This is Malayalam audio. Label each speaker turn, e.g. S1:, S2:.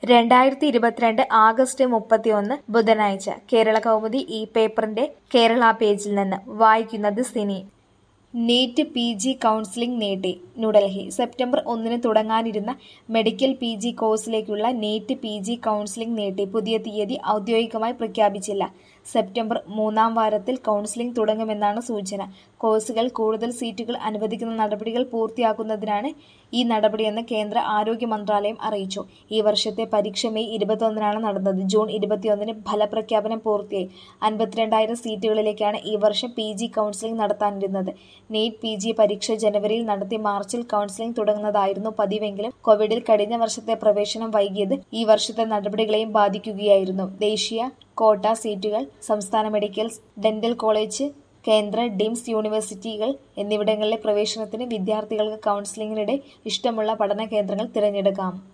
S1: രണ്ടായിരത്തി ഇരുപത്തിരണ്ട് ആഗസ്റ്റ് മുപ്പത്തിയൊന്ന് ബുധനാഴ്ച കേരള കൗമുദി ഈ പേപ്പറിന്റെ കേരള പേജിൽ നിന്ന് വായിക്കുന്നത് Sini NEET P G counselling നീട്ടി ന്യൂഡൽഹി സെപ്റ്റംബർ ഒന്നിന് തുടങ്ങാനിരുന്ന മെഡിക്കൽ പി ജി കോഴ്സിലേക്കുള്ള നീറ്റ് പി ജി കൗൺസിലിംഗ് നീട്ടി പുതിയ തീയതി ഔദ്യോഗികമായി പ്രഖ്യാപിച്ചില്ല സെപ്റ്റംബർ മൂന്നാം വാരത്തിൽ കൗൺസിലിംഗ് തുടങ്ങുമെന്നാണ് സൂചന കോഴ്സുകൾ കൂടുതൽ സീറ്റുകൾ അനുവദിക്കുന്ന നടപടികൾ പൂർത്തിയാക്കുന്നതിനാണ് ഈ നടപടിയെന്ന് കേന്ദ്ര ആരോഗ്യ മന്ത്രാലയം അറിയിച്ചു ഈ വർഷത്തെ പരീക്ഷ മെയ് ഇരുപത്തൊന്നിനാണ് നടന്നത് ജൂൺ ഇരുപത്തിയൊന്നിന് ഫലപ്രഖ്യാപനം പൂർത്തിയായി അൻപത്തിരണ്ടായിരം സീറ്റുകളിലേക്കാണ് ഈ വർഷം പി ജി കൗൺസിലിംഗ് നടത്താനിരുന്നത് നീറ്റ് പി ജി പരീക്ഷ ജനുവരിയിൽ നടത്തി മാർച്ചിൽ കൗൺസിലിംഗ് തുടങ്ങുന്നതായിരുന്നു പതിവെങ്കിലും കോവിഡിൽ കഴിഞ്ഞ വർഷത്തെ പ്രവേശനം വൈകിയത് ഈ വർഷത്തെ നടപടികളെയും ബാധിക്കുകയായിരുന്നു ദേശീയ കോട്ട സീറ്റുകൾ സംസ്ഥാന മെഡിക്കൽ ഡെന്റൽ കോളേജ് കേന്ദ്ര ഡിംസ് യൂണിവേഴ്സിറ്റികൾ എന്നിവിടങ്ങളിലെ പ്രവേശനത്തിന് വിദ്യാർത്ഥികൾക്ക് കൗൺസിലിംഗിനിടെ ഇഷ്ടമുള്ള പഠന കേന്ദ്രങ്ങൾ തിരഞ്ഞെടുക്കാം